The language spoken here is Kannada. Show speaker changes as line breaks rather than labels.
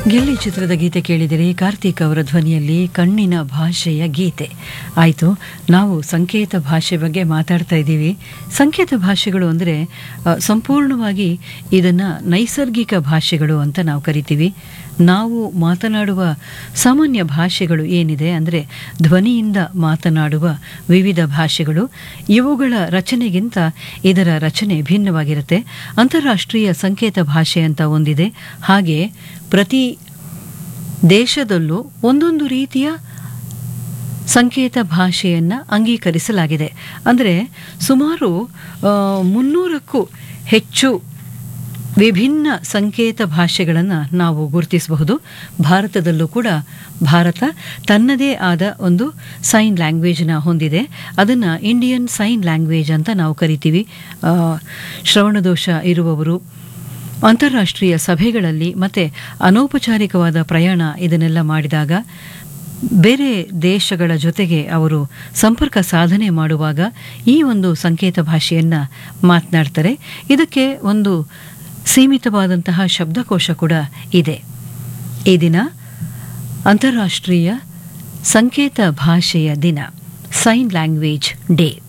ಗಿಲ್ಲಿ ಚಿತ್ರದ ಗೀತೆ ಕೇಳಿದರೆ ಕಾರ್ತಿಕ್ ಅವರ ಧ್ವನಿಯಲ್ಲಿ ಕಣ್ಣಿನ ಭಾಷೆಯ ಗೀತೆ ಆಯಿತು ನಾವು ಸಂಕೇತ ಭಾಷೆ ಬಗ್ಗೆ ಮಾತಾಡ್ತಾ ಇದ್ದೀವಿ ಸಂಕೇತ ಭಾಷೆಗಳು ಅಂದರೆ ಸಂಪೂರ್ಣವಾಗಿ ಇದನ್ನು ನೈಸರ್ಗಿಕ ಭಾಷೆಗಳು ಅಂತ ನಾವು ಕರಿತೀವಿ ನಾವು ಮಾತನಾಡುವ ಸಾಮಾನ್ಯ ಭಾಷೆಗಳು ಏನಿದೆ ಅಂದರೆ ಧ್ವನಿಯಿಂದ ಮಾತನಾಡುವ ವಿವಿಧ ಭಾಷೆಗಳು ಇವುಗಳ ರಚನೆಗಿಂತ ಇದರ ರಚನೆ ಭಿನ್ನವಾಗಿರುತ್ತೆ ಅಂತಾರಾಷ್ಟ್ರೀಯ ಸಂಕೇತ ಭಾಷೆ ಅಂತ ಒಂದಿದೆ ಹಾಗೆ ಪ್ರತಿ ದೇಶದಲ್ಲೂ ಒಂದೊಂದು ರೀತಿಯ ಸಂಕೇತ ಭಾಷೆಯನ್ನು ಅಂಗೀಕರಿಸಲಾಗಿದೆ ಅಂದರೆ ಸುಮಾರು ಆ, ಮುನ್ನೂರಕ್ಕೂ ಹೆಚ್ಚು ವಿಭಿನ್ನ ಸಂಕೇತ ಭಾಷೆಗಳನ್ನು ನಾವು ಗುರುತಿಸಬಹುದು ಭಾರತದಲ್ಲೂ ಕೂಡ ಭಾರತ ತನ್ನದೇ ಆದ ಒಂದು ಸೈನ್ ಲ್ಯಾಂಗ್ವೇಜ್ನ ಹೊಂದಿದೆ ಅದನ್ನು ಇಂಡಿಯನ್ ಸೈನ್ ಲ್ಯಾಂಗ್ವೇಜ್ ಅಂತ ನಾವು ಕರಿತೀವಿ ಆ, ಶ್ರವಣದೋಷ ಇರುವವರು ಅಂತಾರಾಷ್ಟ್ರೀಯ ಸಭೆಗಳಲ್ಲಿ ಮತ್ತು ಅನೌಪಚಾರಿಕವಾದ ಪ್ರಯಾಣ ಇದನ್ನೆಲ್ಲ ಮಾಡಿದಾಗ ಬೇರೆ ದೇಶಗಳ ಜೊತೆಗೆ ಅವರು ಸಂಪರ್ಕ ಸಾಧನೆ ಮಾಡುವಾಗ ಈ ಒಂದು ಸಂಕೇತ ಭಾಷೆಯನ್ನು ಮಾತನಾಡ್ತಾರೆ ಇದಕ್ಕೆ ಒಂದು ಸೀಮಿತವಾದಂತಹ ಶಬ್ದಕೋಶ ಕೂಡ ಇದೆ ಈ ದಿನ ಅಂತಾರಾಷ್ಟ್ರೀಯ ಸಂಕೇತ ಭಾಷೆಯ ದಿನ ಸೈನ್ ಲ್ಯಾಂಗ್ವೇಜ್ ಡೇ